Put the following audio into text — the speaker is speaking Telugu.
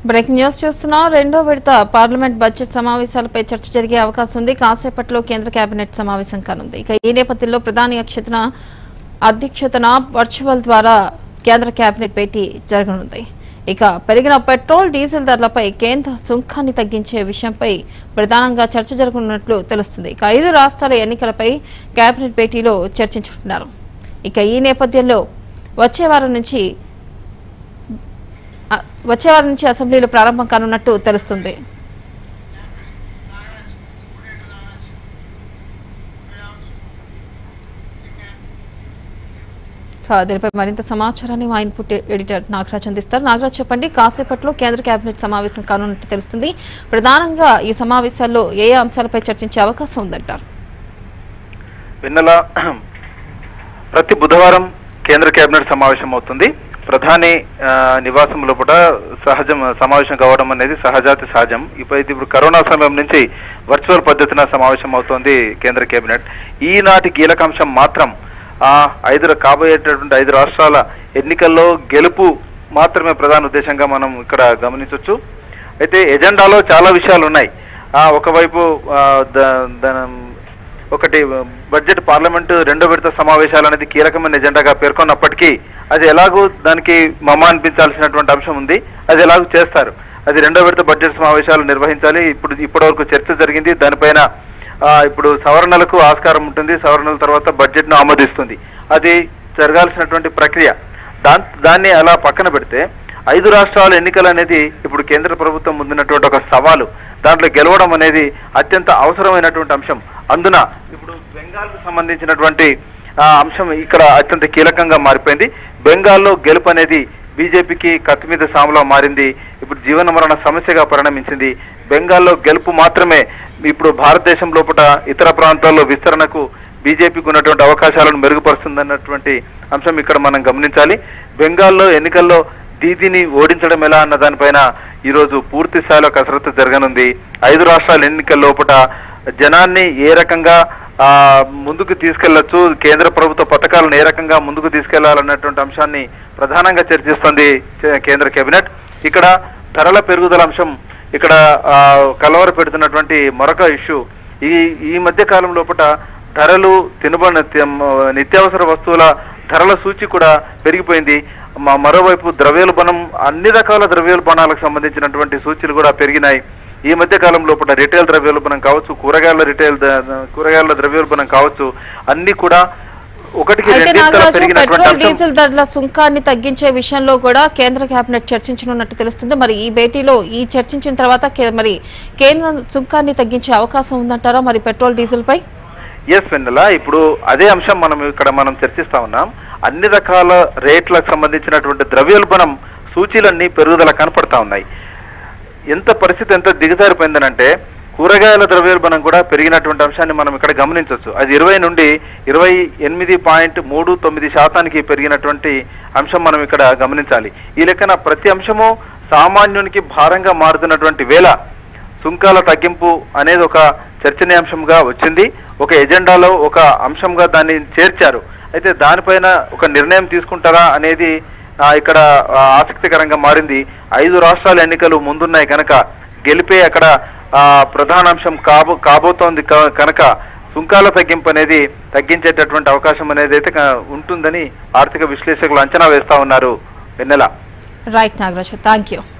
బ్రేకింగ్ న్యూస్ చూస్తున్నాం రెండో విడత పార్లమెంట్ బడ్జెట్ సమావేశాలపై చర్చ జరిగే అవకాశం ఉంది కాసేపట్లో కేంద్ర కేబినెట్ సమావేశం కానుంది ఇక ఈ నేపథ్యంలో ప్రధాని అధ్యక్షతన అధ్యక్షతన వర్చువల్ ద్వారా కేంద్ర కేబినెట్ భేటీ జరగనుంది ఇక పెరిగిన పెట్రోల్ డీజిల్ ధరలపై కేంద్ర సుంకాన్ని తగ్గించే విషయంపై ప్రధానంగా చర్చ జరగనున్నట్లు తెలుస్తుంది ఇక ఐదు రాష్ట్రాల ఎన్నికలపై కేబినెట్ భేటీలో చర్చించుకుంటున్నారు ఇక ఈ నేపథ్యంలో వచ్చే వారం నుంచి ఆ, వచ్చే వారం నుంచి అసెంబ్లీలు ప్రారంభం కానున్నట్టు తెలుస్తుంది ఆ, దీనిపై మరింత సమాచారాన్ని మా ఇన్పుట్ ఎడిటర్ నాగరాజ్ అందిస్తారు నాగరాజ్ చెప్పండి కాసేపట్లో కేంద్ర కేబినెట్ సమావేశం కానున్నట్టు తెలుస్తుంది ప్రధానంగా ఈ సమావేశాల్లో ఏ ఏ అంశాలపై చర్చించే అవకాశం ఉందంటారు వెన్నెల ప్రతి బుధవారం కేంద్ర కేబినెట్ సమావేశం అవుతుంది ప్రధాని ఆ, నివాసం లోపల సహజం సమావేశం కావడం అనేది సహజాతి సహజం ఇప్పుడు ఇది ఇప్పుడు కరోనా సమయం నుంచి వర్చువల్ పద్ధతిన సమావేశం అవుతోంది కేంద్ర కేబినెట్ ఈనాటి కీలకాంశం మాత్రం ఆ ఐదు ర- కాబోయేటటువంటి ఐదు రాష్ట్రాల ఎన్నికల్లో గెలుపు మాత్రమే ప్రధాన ఉద్దేశంగా మనం ఇక్కడ గమనించవచ్చు అయితే ఎజెండాలో చాలా విషయాలు ఉన్నాయి ఆ ఒకవైపు ఆ, ద- ద- ఒకటి బడ్జెట్ పార్లమెంటు రెండో విడత సమావేశాలు అనేది కీలకమైన ఎజెండాగా పేర్కొన్నప్పటికీ అది ఎలాగూ దానికి మమ అనిపించాల్సినటువంటి అంశం ఉంది అది ఎలాగూ చేస్తారు అది రెండో విడత బడ్జెట్ సమావేశాలు నిర్వహించాలి ఇప్పుడు ఇప్పటివరకు చర్చ జరిగింది దానిపైన ఆ, ఇప్పుడు సవరణలకు ఆస్కారం ఉంటుంది సవరణల తర్వాత బడ్జెట్ ను ఆమోదిస్తుంది అది జరగాల్సినటువంటి ప్రక్రియ దాన్ దాన్ని అలా పక్కన పెడితే ఐదు రాష్ట్రాల ఎన్నికలు అనేది ఇప్పుడు కేంద్ర ప్రభుత్వం ముందున్నటువంటి ఒక సవాలు దాంట్లో గెలవడం అనేది అత్యంత అవసరమైనటువంటి అంశం అందున ఇప్పుడు బెంగాల్కు సంబంధించినటువంటి ఆ, అంశం ఇక్కడ అత్యంత కీలకంగా మారిపోయింది బెంగాల్లో గెలుపు అనేది బీజేపీకి కత్తి మీద సాములా మారింది ఇప్పుడు జీవన మరణ సమస్యగా పరిణమించింది బెంగాల్లో గెలుపు మాత్రమే ఇప్పుడు భారతదేశం లోపల ఇతర ప్రాంతాల్లో విస్తరణకు బీజేపీకి ఉన్నటువంటి అవకాశాలను మెరుగుపరుస్తుందన్నటువంటి అంశం ఇక్కడ మనం గమనించాలి బెంగాల్లో ఎన్నికల్లో దీదీని ఓడించడం ఎలా అన్న దానిపైన ఈరోజు పూర్తి స్థాయిలో కసరత్తు జరగనుంది ఐదు రాష్ట్రాల ఎన్నికల లోపల జనాన్ని ఏ రకంగా ఆ, ముందుకు తీసుకెళ్లొచ్చు కేంద్ర ప్రభుత్వ పథకాలను ఏ రకంగా ముందుకు తీసుకెళ్లాలన్నటువంటి అంశాన్ని ప్రధానంగా చర్చిస్తుంది చే- కేంద్ర కేబినెట్ ఇక్కడ ధరల పెరుగుదల అంశం ఇక్కడ ఆ, కలవర పెడుతున్నటువంటి మరొక ఇష్యూ ఈ ఈ మధ్య కాలం లోపల ధరలు తినబడిన నిత్యావసర వస్తువుల ధరల సూచి కూడా పెరిగిపోయింది మ- మరోవైపు ద్రవ్యోల్బణం అన్ని రకాల ద్రవ్యోల్బణాలకు సంబంధించినటువంటి సూచీలు కూడా పెరిగినాయి ఈ మధ్య కాలం లోపల రిటైల్ ద్రవ్యోల్బణం కావచ్చు కూరగాయల రిటైల్ ద- కూరగాయల ద్రవ్యోల్బణం కావచ్చు అన్ని కూడా ఒకటికి అయితే రెండింతల నాగరాజు పెరిగినటువంటి పెట్రోల్ అంశం డీజిల్ ధరల సుంకాన్ని తగ్గించే విషయంలో కూడా కేంద్ర కేబినెట్ చర్చించనున్నట్టు తెలుస్తుంది మరి ఈ భేటీలో ఈ చర్చించిన తర్వాత కే- మరి కేంద్రం సుంకాన్ని తగ్గించే అవకాశం ఉందంటారా మరి పెట్రోల్ డీజిల్ పై ఎస్ వెన్నెల ఇప్పుడు అదే అంశం మనం ఇక్కడ మనం చర్చిస్తా ఉన్నాం అన్ని రకాల రేట్లకు సంబంధించినటువంటి ద్రవ్యోల్బణం సూచీలన్నీ పెరుగుదల కనపడతా ఉన్నాయి ఎంత పరిస్థితి ఎంత దిగజారిపోయిందనంటే కూరగాయల ద్రవ్యోల్బణం కూడా పెరిగినటువంటి అంశాన్ని మనం ఇక్కడ గమనించవచ్చు అది ఇరవై నుండి ఇరవై ఎనిమిది పాయింట్ మూడు తొమ్మిది శాతానికి పెరిగినటువంటి అంశం మనం ఇక్కడ గమనించాలి ఈ లెక్కన ప్రతి అంశము సామాన్యునికి భారంగా మారుతున్నటువంటి వేళ సుంకాల తగ్గింపు అనేది ఒక చర్చనీయాంశంగా వచ్చింది ఒక ఎజెండాలో ఒక అంశంగా దాన్ని చేర్చారు అయితే దానిపైన ఒక నిర్ణయం తీసుకుంటారా అనేది ఆ, ఇక్కడ ఆ, ఆసక్తికరంగా మారింది ఐదు రాష్ట్రాల ఎన్నికలు ముందున్నాయి కనుక గెలిపే అక్కడ ఆ, ప్రధాన అంశం కాబో కాబోతోంది క- కనుక సుంకాల తగ్గింపు అనేది తగ్గించేటటువంటి అవకాశం అనేది అయితే క- ఉంటుందని ఆర్థిక విశ్లేషకులు అంచనా వేస్తా ఉన్నారు Vennela right Nagaraju thank you